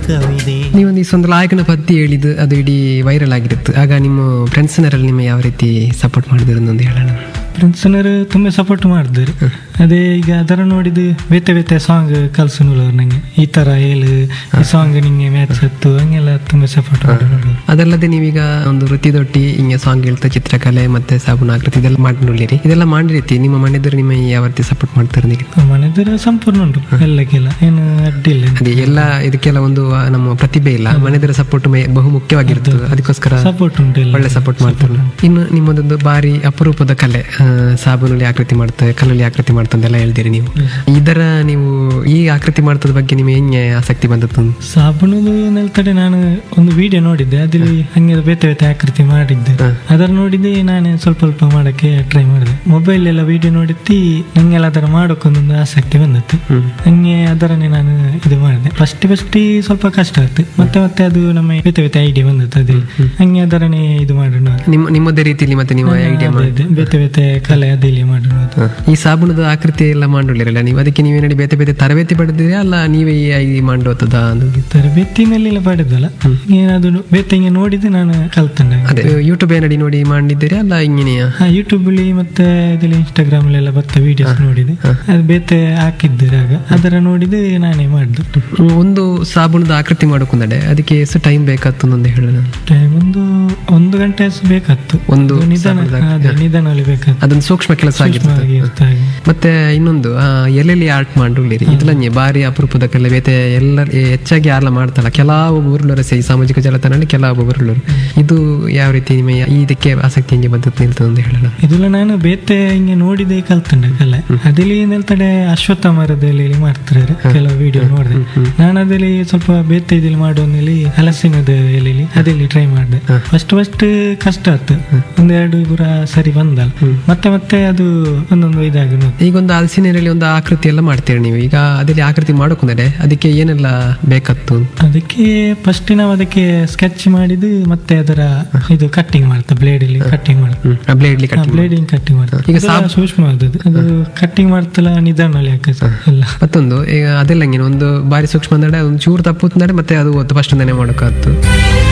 ಲೋಕವಿದೆ ನೀವೊಂದು ಈ ಒಂದು ಲಾಯಕನ ಪದ್ಯ ಹೇಳಿದ್ದು ಅದು ಇಡೀ ವೈರಲ್ ಆಗಿರುತ್ತೆ ಆಗ ನಿಮ್ಮ ಫ್ರೆಂಡ್ಸ್ನರಲ್ಲಿ ನಿಮ್ಮ ಯಾವ ರೀತಿ ಸಪೋರ್ಟ್ ಮಾಡಿದ್ರು ಅಂತ ಹೇಳೋಣ ಫ್ರೆಂಡ್ಸ್ನವರು ತುಂಬ ಸಪೋರ್ಟ್ ಮಾಡಿದ್ರು ಅದೇ ಈಗ ಅದರ ನೋಡಿದ್ದು ಬೇತೆ ಬೇತೆ ಸಾಂಗ್ ಕಲ್ಸು ನೋಡೋರು ನಂಗೆ ಈ ತರ ಹೇಳು ಈ ಸಾಂಗ್ ನಿಂಗೆ ಮ್ಯಾಚ್ ಹತ್ತು ಹಂಗೆಲ್ಲ ತುಂಬ ಸಪೋರ್ಟ್ ಮಾಡಿ ನೋಡೋರು ಅದಲ್ಲದೆ ನೀವೀಗ ಒಂದು ವೃತ್ತಿದೊಟ್ಟಿ ಹಿಂಗೆ ಸಾಂಗ್ ಹೇಳ್ತಾ ಚಿತ್ರಕಲೆ ಮತ್ತೆ ಸಾಬೂನು ಆಕೃತಿ ಇದೆಲ್ಲ ಮಾಡಿ ನೋಡಿರಿ ಇದೆಲ್ಲ ಮಾಡಿ ರೀತಿ ನಿಮ್ಮ ಮನೆಯವರು ನಿಮ್ಮ ಯಾವ ರೀತಿ ಸಪೋರ್ಟ್ ಮಾಡ್ತಾರೆ ನಿಮಗೆ ಮನೆದರ ಸಂಪೂರ್ಣ ಉಂಟು ಎಲ್ಲಕ್ಕೆಲ್ಲ ಏನು ಅಡ್ಡಿಲ್ಲ ಅದೇ ಎಲ್ಲ ಇದಕ್ಕೆಲ್ಲ ಒಂದು ಆ, ನಮ್ಮ ಪ್ರತಿಭೆ ಇಲ್ಲ ಮನೆಯದರ ಸಪೋರ್ಟ್ ಬಹು ಮುಖ್ಯವಾಗಿರ್ತದೆ ಅದಕ್ಕೋಸ್ಕರ ಸಪೋರ್ಟ್ ಉಂಟು ಎಲ್ಲ ಒಳ್ಳೆ ಸಪೋರ್ಟ್ ಮಾಡ್ತಾರೆ ಇನ್ನು ನಿಮ್ಮದೊಂದು ಬಾರಿ ಅಪರೂಪದ ಕಲೆ ಆ, ಸಾಬೂನಲ್ಲಿ ಆಕೃತಿ ಮಾಡ್ತಾರೆ ಕಲ್ಲಲ್ಲಿ ಆಕೃತಿ ಮಾಡ್ತಾರೆ ಅಂತೆಲ್ಲ ಹೇಳ್ತೀರಿ ನೀವು ಇದರ ನೀವು ಈ ಆಕೃತಿ ಮಾಡ್ತದ ಬಗ್ಗೆ ನಿಮಗೆ ಹೆಂಗೆ ಆಸಕ್ತಿ ಬಂದದ್ದು ಸಾಬೂನದು ನೆಲ್ತಡೆ ನಾನು ಒಂದು ವಿಡಿಯೋ ನೋಡಿದ್ದೆ ಅದಲ್ಲಿ ಹಂಗೆ ಬೇತೆ ಬೇತೆ ಆಕೃತಿ ಮಾಡಿದ್ದೆ ಅದರ ನೋಡಿದ್ದೆ ನಾನೇ ಸ್ವಲ್ಪ ಸ್ವಲ್ಪ ಮಾಡಕ್ಕೆ ಟ್ರೈ ಮಾಡಿದೆ ಮೊಬೈಲ್ ಎಲ್ಲ ವಿಡಿಯೋ ನೋಡಿದ್ದಿ ನಂಗೆಲ್ಲ ಅದರ ಮಾಡೋಕ್ಕೊಂದೊಂದು ಆಸಕ್ತಿ ಬಂದದ್ದು ಹಂಗೆ ಅದರನ್ನೇ ನಾನು ಇದು ಮಾಡಿದೆ ಫಸ್ಟ್ ಫಸ್ಟ್ ಸ್ವಲ್ಪ ಕಷ್ಟ ಆಯ್ತು ಮತ್ತೆ ಮತ್ತೆ ಅದು ನಮ್ಮ ಬೇತೆ ಬೇತೆ ಐಡಿಯಾ ಬಂದದ್ದು ಅದೇ ಹಂಗೆ ಅದರನ್ನೇ ಇದು ಮಾಡೋಣ ನಿಮ್ಮ ನಿಮ್ಮದೇ ರೀತಿಯಲ್ಲಿ ಮತ್ತೆ ನೀವು ಐಡಿಯಾ ಮಾಡಿ ಅದೇ ಬೇತೆ ಬೇತೆ ಕಲೆ ಅದಿಲ್ಲಿ ಮಾಡೋಣ ಅಂತ. ಈ ಸಾಬೂನದ ಆಕೃತಿ ಎಲ್ಲ ಮಾಡಿರಲಿಲ್ಲ ನೀವು ಅದಕ್ಕೆ ನೀವೇನಡಿ ಬೇತೆ ಬೇತೆ ತರಬೇತಿ ಪಡೆದಿರಿ ಅಲ್ಲ ನೀವೇ ಈ ಐ ಮಾಡೋತದ ಅಂದು ತರಬೇತಿ ಮೇಲೆಲ್ಲ ಪಡೆದಲ್ಲ ಏನಾದ್ರು ಬೇತೆ ಹಿಂಗೆ ನೋಡಿದ್ರೆ ನಾನು ಕಲ್ತಂಡೆ ಅದೇ ಯೂಟ್ಯೂಬ್ ಏನಡಿ ನೋಡಿ ಮಾಡಿದ್ದೀರಿ ಅಲ್ಲ ಹಿಂಗೇನೆಯಾ ಹಾ ಯೂಟ್ಯೂಬ್ ಅಲ್ಲಿ ಮತ್ತೆ ಇದರಲ್ಲಿ ಇನ್ಸ್ಟಾಗ್ರಾಮ್ ಅಲ್ಲೆಲ್ಲ ಬರ್ತಾ ವಿಡಿಯೋಸ್ ನೋಡಿದೆ ಅದು ಬೇತೆ ಹಾಕಿದ್ದೆ ಆಗ ಅದರ ನೋಡಿದೆ ನಾನೇ ಮಾಡಿದ್ದು ಹ್ಮ್, ಒಂದು ಸಾಬೂನದ ಆಕೃತಿ ಮಾಡೋಕೊಂಡೆ ಅದಕ್ಕೆ ಎಷ್ಟು ಟೈಮ್ ಬೇಕಾಗ್ತದೆ ಅಂತ ಹೇಳೋಣ ಟೈಮ್ ಒಂದು ಒಂದು ಗಂಟೆ ಅಷ್ಟು ಬೇಕಾತ್ತು ಒಂದು ನಿಧಾನ ಸಾಬೂನದ ಅದೇ ನಿಧಾನದಲ್ಲಿ ಬೇಕಾತ್ತು ಅದೊಂದು ಸೂಕ್ಷ್ಮ ಕೆಲಸ ಆಗಿರ್ತದೆ ಹಾಗೆ ಇರ್ತಾ ಹಾಗೆ. ಮತ್ತೆ ಇನ್ನೊಂದು ಆ, ಎಲ್ಲೆಲ್ಲಿ ಆರ್ಟ್ ಮಾಡಿರಿ ಇದ್ಲಂಗೆ ಬಾರಿ ಅಪರೂಪದ ಕಲೆ ಬೇತೆ ಎಲ್ಲ ಹೆಚ್ಚಾಗಿ ಯಾರೆಲ್ಲ ಮಾಡ್ತಲ್ಲ ಕೆಲವು ಊರ್ಲರು ಸೈ ಸಾಮಾಜಿಕ ಜಾಲತಾಣದಲ್ಲಿ ಕೆಲವು ಊರ್ಲರು ಇದು ಯಾವ ರೀತಿ ನಿಮ್ಮ ಇದಕ್ಕೆ ಆಸಕ್ತಿ ಹೆಂಗೆ ಬಂದದ್ದು ನಿಲ್ತದೆ ಅಂತ ಹೇಳೋಣ ಇದೆಲ್ಲ ನಾನು ಬೇತೆ ಹಿಂಗೆ ನೋಡಿದೆ ಕಲ್ತಂಡೆ ಕಲೆ ಅದಲ್ಲಿ ನಿಲ್ತಡೆ ಅಶ್ವತ್ಥ ಮರದಲ್ಲಿ ಮಾಡ್ತಾರೆ ಕೆಲವು ವಿಡಿಯೋ ನೋಡಿದೆ ನಾನು ಅದಲ್ಲಿ ಸ್ವಲ್ಪ ಬೇತೆ ಇದಲ್ಲಿ ಮಾಡೋನಲ್ಲಿ ಹಲಸಿನದ ಎಲೆಲಿ ಅದಲ್ಲಿ ಟ್ರೈ ಮಾಡಿದೆ ಫಸ್ಟ್ ಫಸ್ಟ್ ಕಷ್ಟ ಆಯ್ತು ಒಂದೆರಡು ಪುರ ಸರಿ ಬಂದಲ್ಲ ಮತ್ತೆ ಮತ್ತೆ ಅದು ಒಂದೊಂದು ಇದಾಗಿ ನೋಡ್ತು. ಈಗ ಒಂದು ಹಲಸಿನಲ್ಲಿ ಒಂದು ಆಕೃತಿ ಎಲ್ಲ ಮಾಡ್ತೀರಿ ನೀವು ಈಗ ಅದಲ್ಲಿ ಆಕೃತಿ ಮಾಡೋಕೊಂಡೆ ಅದಕ್ಕೆ ಏನೆಲ್ಲ ಬೇಕತ್ತು ಅದಕ್ಕೆ ಫಸ್ಟ್ ನಾವು ಅದಕ್ಕೆ ಸ್ಕೆಚ್ ಮಾಡಿದ್ದು ಮತ್ತೆ ಅದರ ಇದು ಕಟ್ಟಿಂಗ್ ಮಾಡ್ತಾ ಬ್ಲೇಡ್ ಅಲ್ಲಿ ಕಟ್ಟಿಂಗ್ ಮಾಡ್ತಾ ಬ್ಲೇಡ್ಲಿ ಕಟ್ ಬ್ಲೇಡಿಂಗ್ ಕಟ್ಟಿಂಗ್ ಮಾಡ್ತಾ ಈಗ ಈಗ ಸೂಕ್ಷ್ಮ ಆದದ್ದು ಅದು ಕಟ್ಟಿಂಗ್ ಮಾಡ್ತಲ್ಲ ನಿಧಾನದಲ್ಲಿ ಹಾಕಿ ಎಲ್ಲ ಮತ್ತೊಂದು ಈಗ ಅದೆಲ್ಲ ಹಂಗೇನೆ ಒಂದು ಬಾರಿ ಸೂಕ್ಷ್ಮ ಅಂದ್ರೆ ಒಂದು ಚೂರು ತಪ್ಪು ಅಂದ್ರೆ ಮತ್ತೆ ಅದು ಫಸ್ಟ್ ಅಂತಾನೆ ಮಾಡೋಕ್ಕಾಗ್ತು